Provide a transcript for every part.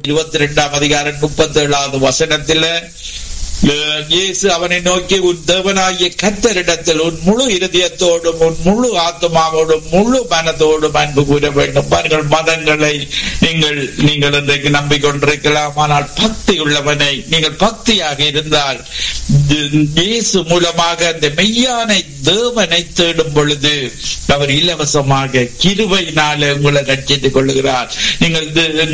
இருபத்தி ரெண்டாம் அதிகாரம் முப்பத்தி ஏழாவது வசனத்துல இயேசு அவனை நோக்கி உன் தேவனாகிய கத்தரிடத்தில் உன் முழு இருதயத்தோடும் உன் முழு ஆத்மாவோடும் முழு மனதோடும் அன்பு கூற வேண்டும் பாருங்கள் மதங்களை நீங்கள் நீங்கள் இன்றைக்கு நம்பிக்கொண்டிருக்கலாம் ஆனால் பக்தி உள்ளவனை நீங்கள் பக்தியாக இருந்தால் இயேசு மூலமாக அந்த மெய்யான தேவனை தேடும் பொழுது அவர் இலவசமாக கிருவையினால உங்களை ரட்சித்துக் கொள்ளுகிறார் நீங்கள்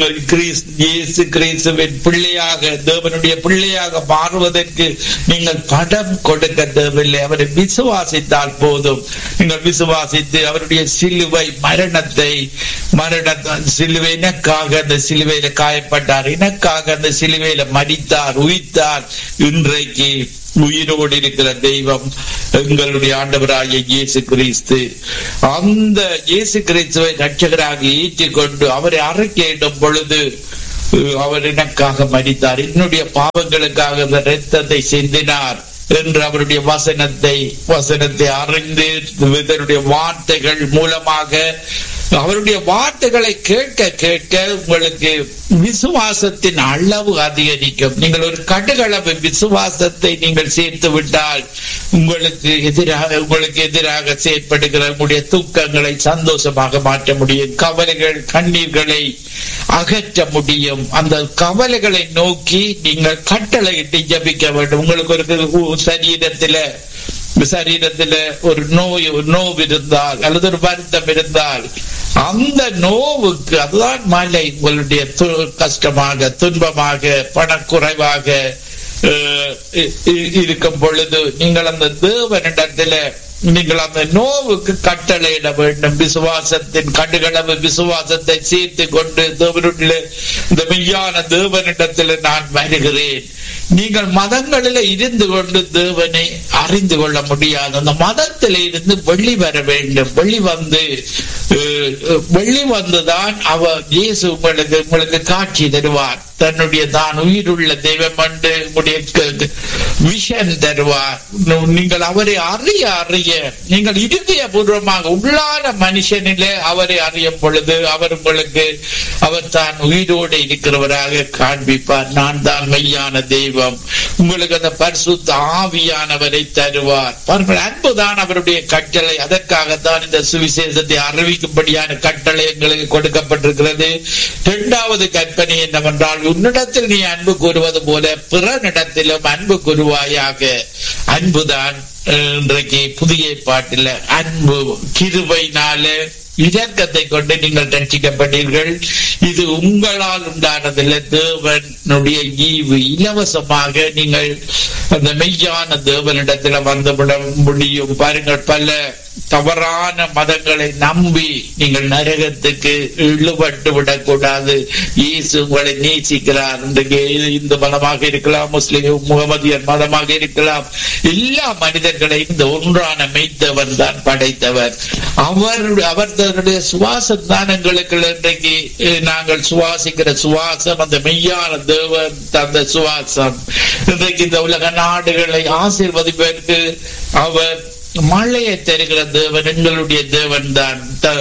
இயேசு கிறிஸ்துவின் பிள்ளையாக தேவனுடைய பிள்ளையாக மாறுவதற்கு நீங்கள் படம் கொடுக்க தேவையில்லை அவரை விசுவாசித்தால் போதும் நீங்கள் விசுவாசித்து அவருடைய சிலுவை மரணத்தை மரண சிலுவை எனக்காக அந்த சிலுவையில காயப்பட்டார் எனக்காக அந்த சிலுவையில மடித்தார் உயிர்த்தார் இன்றைக்கு உயிரோடு இருக்கிற தெய்வம் எங்களுடைய ஆண்டவராகிய இயேசு கிறிஸ்து அந்த இயேசு கிறிஸ்துவை ரட்சகராக ஏற்றிக்கொண்டு அவரை அறிக்கையிடும் பொழுது அவர் எனக்காக மடித்தார் என்னுடைய பாவங்களுக்காக அந்த ரத்தத்தை சிந்தினார் என்று அவருடைய வசனத்தை வசனத்தை அறிந்து இதனுடைய வார்த்தைகள் மூலமாக அவருடைய வார்த்தைகளை கேட்க கேட்க உங்களுக்கு விசுவாசத்தின் அளவு அதிகரிக்கும் நீங்கள் ஒரு கடுகளவு விசுவாசத்தை நீங்கள் சேர்த்து விட்டால் உங்களுக்கு எதிராக உங்களுக்கு எதிராக செயற்படுகிற உங்களுடைய தூக்கங்களை சந்தோஷமாக மாற்ற முடியும் கவலைகள் கண்ணீர்களை அகற்ற முடியும் அந்த கவலைகளை நோக்கி நீங்கள் கட்டளையிட்டு ஜபிக்க வேண்டும் உங்களுக்கு ஒரு சரீரத்தில சரீரத்துல ஒரு நோய் ஒரு நோவு இருந்தால் அல்லது ஒரு வருத்தம் இருந்தால் அந்த நோவுக்கு அதுதான் மலை உங்களுடைய கஷ்டமாக துன்பமாக பணக்குறைவாக இருக்கும் பொழுது நீங்கள் அந்த தேவனிடத்துல நீங்கள் அந்த நோவுக்கு கட்டளையிட வேண்டும் விசுவாசத்தின் கடுகளவு விசுவாசத்தை சேர்த்து கொண்டு தேவனுடைய இந்த மெய்யான தேவனிடத்தில் நான் வருகிறேன் நீங்கள் மதங்களில் இருந்து கொண்டு தேவனை அறிந்து கொள்ள முடியாது அந்த மதத்தில் இருந்து வெளி வர வேண்டும் வெளி வந்து வெளி வந்துதான் அவர் இயேசு உங்களுக்கு உங்களுக்கு காட்சி தருவார் தன்னுடைய தான் உயிருள்ள தெய்வம் என்று உங்களுடைய விஷன் தருவார் நீங்கள் அவரை அறிய அறிய நீங்கள் இருதய பூர்வமாக உள்ளான மனுஷனிலே அவரை அறியும் பொழுது அவர் உங்களுக்கு அவர் தான் உயிரோடு இருக்கிறவராக காண்பிப்பார் நான் தான் மெய்யான தெய்வம் உங்களுக்கு அந்த பரிசுத்த ஆவியானவரை தருவார் பாருங்கள் அன்புதான் அவருடைய கட்டளை அதற்காகத்தான் இந்த சுவிசேஷத்தை அறிவிக்கும்படியான கட்டளை எங்களுக்கு கொடுக்கப்பட்டிருக்கிறது இரண்டாவது கற்பனை என்னவென்றால் உன்னிடத்தில் நீ அன்பு கூறுவது போல பிறனிடத்திலும் அன்பு கூறுவாயாக அன்புதான் இன்றைக்கு புதிய பாட்டில் அன்பு கிருபைனால இரக்கத்தை கொண்டு நீங்கள் ரட்சிக்கப்பட்டீர்கள் இது உங்களால் உண்டானதில்லை தேவனுடைய ஈவு இலவசமாக நீங்கள் அந்த மெய்யான தேவனிடத்தில் வந்துவிட முடியும் பாருங்கள் பல தவறான மதங்களை நம்பி நீங்கள் நரகத்துக்கு இழுபட்டு விடக்கூடாது இயேசு உங்களை நேசிக்கிறார் இன்றைக்கு இந்து மதமாக இருக்கலாம் முஸ்லிம் முகமதியர் மதமாக இருக்கலாம் எல்லா மனிதர்களையும் இந்த ஒன்றான மெய்த்தவர் தான் படைத்தவர் அவர் அவர் தன்னுடைய சுவாசம் தான் எங்களுக்கு இன்றைக்கு நாங்கள் சுவாசிக்கிற சுவாசம் அந்த மெய்யான தேவன் தந்த சுவாசம் இன்றைக்கு இந்த உலக நாடுகளை ஆசீர்வதிப்பதற்கு அவர் மழையை தருகிற தேவன் எங்களுடைய தேவன் தான்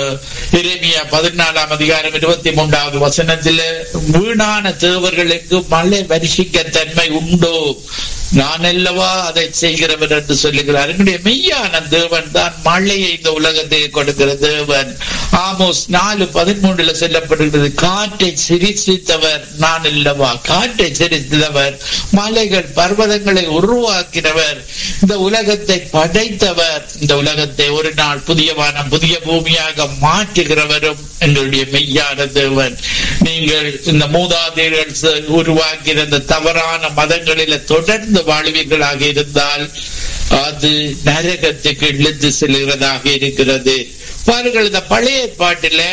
இறைமையா பதினாலாம் அதிகாரம் இருபத்தி மூன்றாவது வசனத்தில் வீணான தேவர்களுக்கு மழை வருஷிக்க தன்மை உண்டோ நான் அல்லவா அதை செய்கிறவன் என்று சொல்லுகிறார் என்னுடைய மெய்யான தேவன் தான் மழையை இந்த உலகத்தை கொடுக்கிற தேவன் ஆமோஸ் நாலு பதிமூன்றுல சொல்லப்படுகிறது காற்றை சிரிசித்தவர் நான் அல்லவா காற்றை சிரித்தவர் மலைகள் பர்வதங்களை உருவாக்கினவர் இந்த உலகத்தை படைத்தவர் இந்த உலகத்தை ஒரு நாள் புதிய வானம் புதிய பூமியாக மாற்றுகிறவரும் எங்களுடைய மெய்யான தேவன் நீங்கள் இந்த மூதாதையர்கள் உருவாக்கிற இந்த தவறான மதங்களில தொடர்ந்து வாழ்வீர்களாக இருந்தால் அது நரகத்துக்கு இழுத்து செல்கிறதாக இருக்கிறது பாருங்கள் இந்த பழைய பாட்டில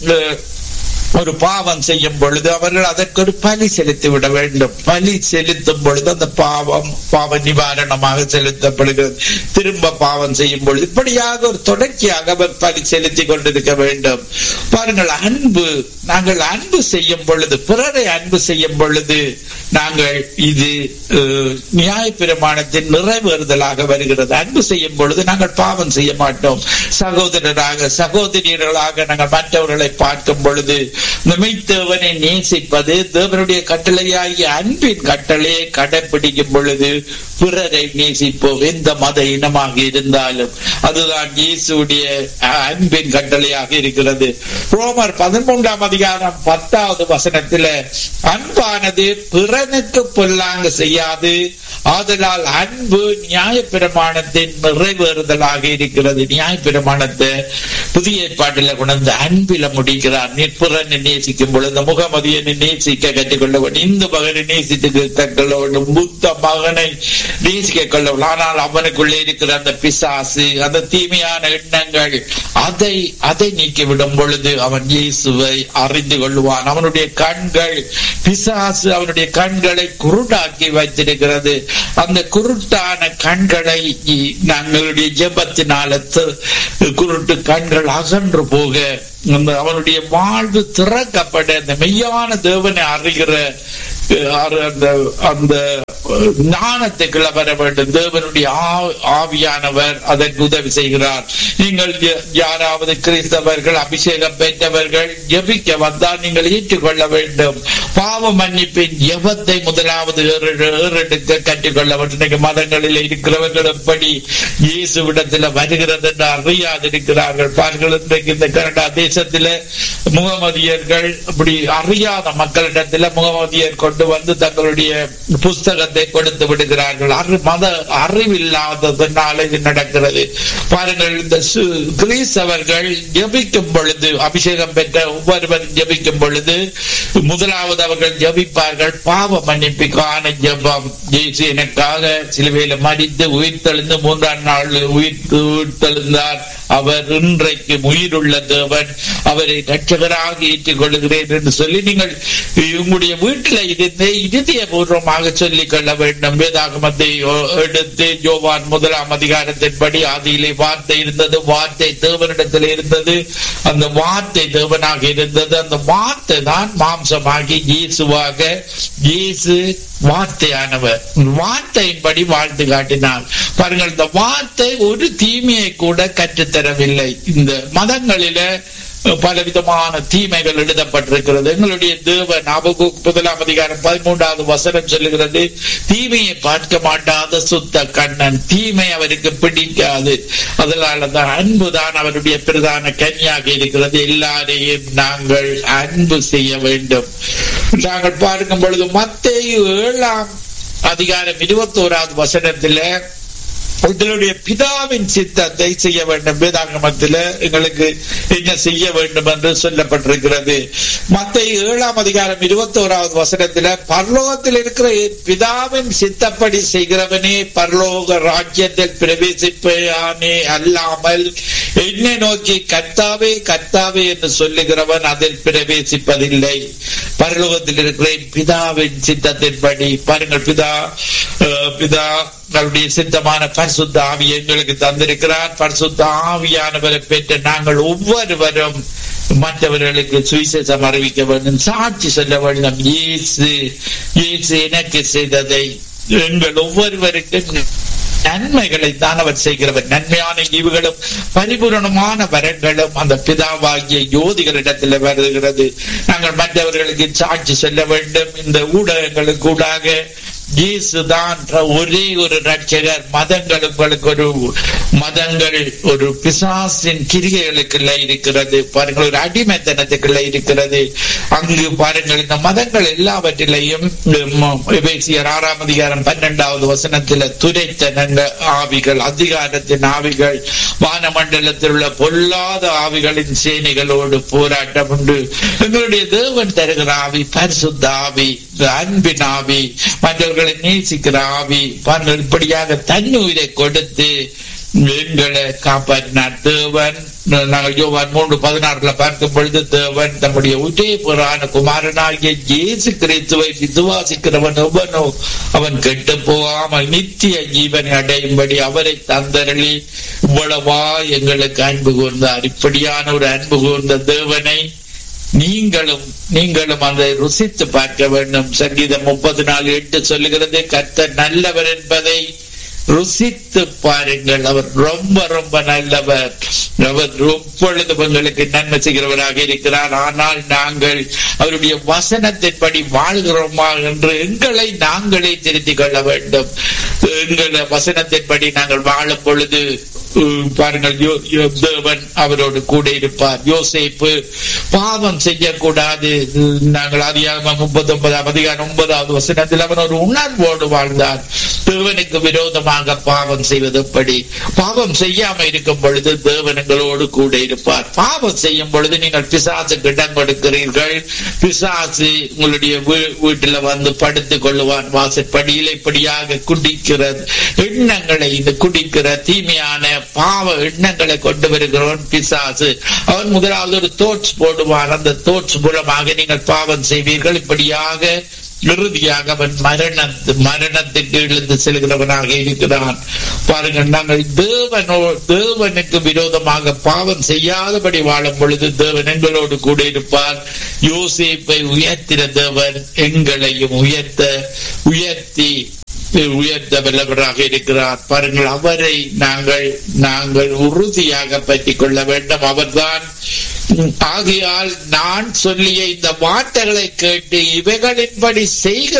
ஒரு பாவம் செய்யும் பொழுது அவர்கள் அதற்கு ஒரு பலி செலுத்தி விட வேண்டும் பலி செலுத்தும் பொழுது அந்த பாவம் பாவ நிவாரணமாக செலுத்தப்படுகிறது திரும்ப பாவம் செய்யும் பொழுது இப்படியாக ஒரு தொடர்ச்சியாக அவர் பலி செலுத்தி கொண்டிருக்க வேண்டும் பாருங்கள் அன்பு நாங்கள் அன்பு செய்யும் பொழுது பிறரை அன்பு செய்யும் பொழுது நாங்கள் இது நியாய பிரமாணத்தின் நிறைவேறுதலாக வருகிறது அன்பு செய்யும் பொழுது நாங்கள் பாவம் செய்ய மாட்டோம் சகோதரராக சகோதரியர்களாக நாங்கள் மற்றவர்களை பார்க்கும் பொழுது இந்த மெய்த்தேவனை நேசிப்பது தேவனுடைய கட்டளையாகிய அன்பின் கட்டளையை கடைபிடிக்கும் பொழுது பிறரை நேசிப்போம் எந்த மத இனமாக இருந்தாலும் அதுதான் இயேசுடைய அன்பின் கட்டளையாக இருக்கிறது ரோமர் பதிமூன்றாம் அதிகாரம் பத்தாவது வசனத்துல அன்பானது பிறனுக்கு பொல்லாங்க செய்யாது ஆதலால் அன்பு நியாய பிரமாணத்தின் நிறைவேறுதலாக இருக்கிறது நியாய பிரமாணத்தை புதிய ஏற்பாட்டில் கொண்டு அன்பில முடிக்கிறார் நிற்புறனை நேசிக்கும் பொழுது முகமதியனை நேசிக்க கற்றுக்கொள்ள வேண்டும் இந்த மகனை நேசித்து கற்றுக்கொள்ள வேண்டும் புத்த மகனை நேசிக்க கொள்ள வேண்டும் ஆனால் அவனுக்குள்ளே இருக்கிற அந்த பிசாசு அந்த தீமையான எண்ணங்கள் அதை அதை நீக்கிவிடும் பொழுது அவன் இயேசுவை அறிந்து கொள்வான் அவனுடைய கண்கள் பிசாசு அவனுடைய கண்களை குருடாக்கி வைத்திருக்கிறது அந்த குருட்டான கண்களை நாங்களுடைய ஜெபத்தினால குருட்டு கண்கள் அகன்று போக அவனுடைய வாழ்வு திறக்கப்பட அந்த மெய்யான தேவனை அறிகிற அந்த அந்த ஞானத்துக்குள்ள வர வேண்டும் தேவனுடைய ஆவியானவர் அதற்கு உதவி செய்கிறார் நீங்கள் யாராவது கிறிஸ்தவர்கள் அபிஷேகம் பெற்றவர்கள் ஜபிக்க வந்தால் நீங்கள் ஏற்றுக்கொள்ள வேண்டும் பாவ மன்னிப்பின் ஜபத்தை முதலாவது ஏறெடுக்க கற்றுக்கொள்ள வேண்டும் இன்னைக்கு மதங்களில் இருக்கிறவர்கள் எப்படி இயேசுவிடத்தில் வருகிறது என்று அறியாது இருக்கிறார்கள் பார்கள் இன்றைக்கு இந்த கனடா தேசத்தில முகமதியர்கள் இப்படி அறியாத மக்களிடத்தில் முகமதியர் கொண்டு வந்து தங்களுடைய புஸ்தகத்தை கொடுத்து விடுகிறார்கள் மத அறிவில்லாததுனால இது நடக்கிறது பாருங்கள் இந்த கிரீஸ்தவர்கள் ஜபிக்கும் பொழுது அபிஷேகம் பெற்ற ஒவ்வொருவரும் ஜபிக்கும் பொழுது முதலாவது அவர்கள் ஜபிப்பார்கள் பாவ மன்னிப்புக்கான ஜபம் ஜெயிச்சு எனக்காக சிலுவையில மடித்து உயிர்த்தெழுந்து மூன்றாம் நாள் உயிர் உயிர்த்தெழுந்தார் அவர் இன்றைக்கு உயிருள்ள தேவன் அவரை ரட்சகராக ஏற்றுக் கொள்கிறேன் என்று சொல்லி நீங்கள் உங்களுடைய வீட்டில் இருந்து இருதய பூர்வமாக சொல்லிக் கொள்ள வேண்டும் வேதாகமத்தை எடுத்து ஜோவான் முதலாம் அதிகாரத்தின்படி ஆதியிலே வார்த்தை இருந்தது வார்த்தை தேவனிடத்தில் இருந்தது அந்த வார்த்தை தேவனாக இருந்தது அந்த வார்த்தை தான் மாம்சமாகி இயேசுவாக இயேசு வார்த்தையானவர் வார்த்தையின்படி வாழ்த்து காட்டினார் பாருங்கள் இந்த வார்த்தை ஒரு தீமையை கூட கற்றுத்தரவில்லை இந்த மதங்களில பலவிதமான தீமைகள் எழுதப்பட்டிருக்கிறது எங்களுடைய தேவன் அபகு முதலாம் அதிகாரம் பதிமூன்றாவது வசனம் சொல்லுகிறது தீமையை பார்க்க மாட்டாத சுத்த கண்ணன் தீமை அவருக்கு பிடிக்காது அதனாலதான் அன்புதான் அவருடைய பிரதான கன்னியாக இருக்கிறது எல்லாரையும் நாங்கள் அன்பு செய்ய வேண்டும் நாங்கள் பார்க்கும் பொழுது மத்திய ஏழாம் அதிகாரம் இருபத்தி ஓராவது வசனத்துல உங்களுடைய பிதாவின் சித்தத்தை செய்ய வேண்டும் வேதாங்கமத்தில் எங்களுக்கு என்ன செய்ய வேண்டும் என்று சொல்லப்பட்டிருக்கிறது மத்த ஏழாம் அதிகாரம் இருபத்தி ஓராவது வசனத்துல பரலோகத்தில் இருக்கிற பிதாவின் சித்தப்படி செய்கிறவனே பரலோக ராஜ்யத்தில் பிரவேசிப்பானே அல்லாமல் என்னை நோக்கி கர்த்தாவே கர்த்தாவே என்று சொல்லுகிறவன் அதில் பிரவேசிப்பதில்லை பரலோகத்தில் இருக்கிற பிதாவின் சித்தத்தின்படி பாருங்கள் பிதா பிதா நம்முடைய சித்தமான பரிசுத்த ஆவி எங்களுக்கு தந்திருக்கிறார் பரிசுத்த ஆவியானவரை பெற்ற நாங்கள் ஒவ்வொருவரும் மற்றவர்களுக்கு சுவிசேஷம் அறிவிக்க வேண்டும் சாட்சி சொல்ல வேண்டும் இயேசு இயேசு எனக்கு செய்ததை எங்கள் ஒவ்வொருவருக்கும் நன்மைகளை தான் அவர் செய்கிறவர் நன்மையான ஈவுகளும் பரிபூரணமான வரங்களும் அந்த பிதாவாகிய யோதிகளிடத்தில் வருகிறது நாங்கள் மற்றவர்களுக்கு சாட்சி சொல்ல வேண்டும் இந்த ஊடகங்களுக்கு ஊடாக இயேசுதான் ஒரே ஒரு ரட்சகர் மதங்கள் உங்களுக்கு ஒரு மதங்கள் ஒரு பிசாசின் கிரிகைகளுக்குள்ள இருக்கிறது பாருங்கள் ஒரு அடிமைத்தனத்துக்குள்ள இருக்கிறது அங்கு பாருங்கள் இந்த மதங்கள் எல்லாவற்றிலையும் பேசியர் ஆறாம் அதிகாரம் பன்னெண்டாவது வசனத்துல துரைத்தனங்க ஆவிகள் அதிகாரத்தின் ஆவிகள் வானமண்டலத்தில் உள்ள பொல்லாத ஆவிகளின் சேனைகளோடு போராட்டம் உண்டு எங்களுடைய தேவன் தருகிற ஆவி பரிசுத்த ஆவி அன்பின் ஆவி மற்றவர்களை நேசிக்கிற ஆவி பாருங்கள் இப்படியாக தன்னுயிரை கொடுத்து எங்களை காப்பாற்றினார் தேவன் நாங்கள் யோவான் மூன்று பதினாறுல பார்க்கும் பொழுது தேவன் தம்முடைய ஒரே புறான குமாரனாகிய இயேசு கிறிஸ்துவை விசுவாசிக்கிறவன் எவனோ அவன் கெட்டு போகாமல் நித்திய ஜீவனை அடையும்படி அவரை தந்தரளி இவ்வளவா எங்களுக்கு அன்பு கூர்ந்தார் இப்படியான ஒரு அன்பு கூர்ந்த தேவனை நீங்களும் நீங்களும் அதை ருசித்து பார்க்க வேண்டும் சங்கீதம் முப்பது நாலு எட்டு சொல்லுகிறது கர்த்தர் நல்லவர் என்பதை ருசித்து பாருங்கள் அவர் ரொம்ப ரொம்ப நல்லவர் அவர் எப்பொழுது உங்களுக்கு நன்மை செய்கிறவராக இருக்கிறார் ஆனால் நாங்கள் அவருடைய வசனத்தின்படி வாழ்கிறோமா என்று எங்களை நாங்களே திருத்திக் கொள்ள வேண்டும் எங்கள் வசனத்தின்படி நாங்கள் வாழும் பொழுது உம், பாருங்கள் யோ- யோ- தேவன் அவரோடு கூட இருப்பார் யோசேப்பு பாவம் செய்யக்கூடாது உம், நாங்கள் அதிகாரம் முப்பத்தி ஒன்பதாம் அதிகாரம் ஒன்பதாவது வசனத்தில் அவன் ஒரு உணர்வோடு வாழ்ந்தார் தேவனுக்கு விரோதமாக பாவம் செய்வது எப்படி பாவம் செய்யாம இருக்கும் பொழுது தேவன் எங்களோடு கூட இருப்பார் பாவம் செய்யும் பொழுது நீங்கள் பிசாசுக்கு இடம் கொடுக்கிறீர்கள் பிசாசு உங்களுடைய வீ- வீட்டுல வந்து படுத்துக் கொள்ளுவான் வாசற்படியில் இப்படியாக குடிக்கிறது எண்ணங்களை இது குடிக்கிற தீமையான பாவ எண்ணங்களை கொண்டு வருகிறவன் பிசாசு அவன் முதலாவது ஒரு தோட்ஸ் போடுவான் அந்த தோட்ஸ் மூலமாக நீங்கள் பாவம் செய்வீர்கள் இப்படியாக இறுதியாக அவன் மரணத்து மரணத்துக்கு இழுந்து செல்கிறவனாக இருக்கிறான் பாருங்கள் நாங்கள் தேவனோ தேவனுக்கு விரோதமாக பாவம் செய்யாதபடி வாழும் பொழுது தேவன் எங்களோடு கூட இருப்பார் யோசேப்பை உயர்த்தின தேவன் எங்களையும் உயர்த்த உயர்த்தி உயர்த்த வல்லவராக இருக்கிறார் பாருங்கள் அவரை நாங்கள் நாங்கள் உறுதியாக பற்றிக் கொள்ள வேண்டும் அவர்தான் ஆகையால் நான் சொல்லிய இந்த வார்த்தைகளை கேட்டு இவைகளின்படி செய்கிற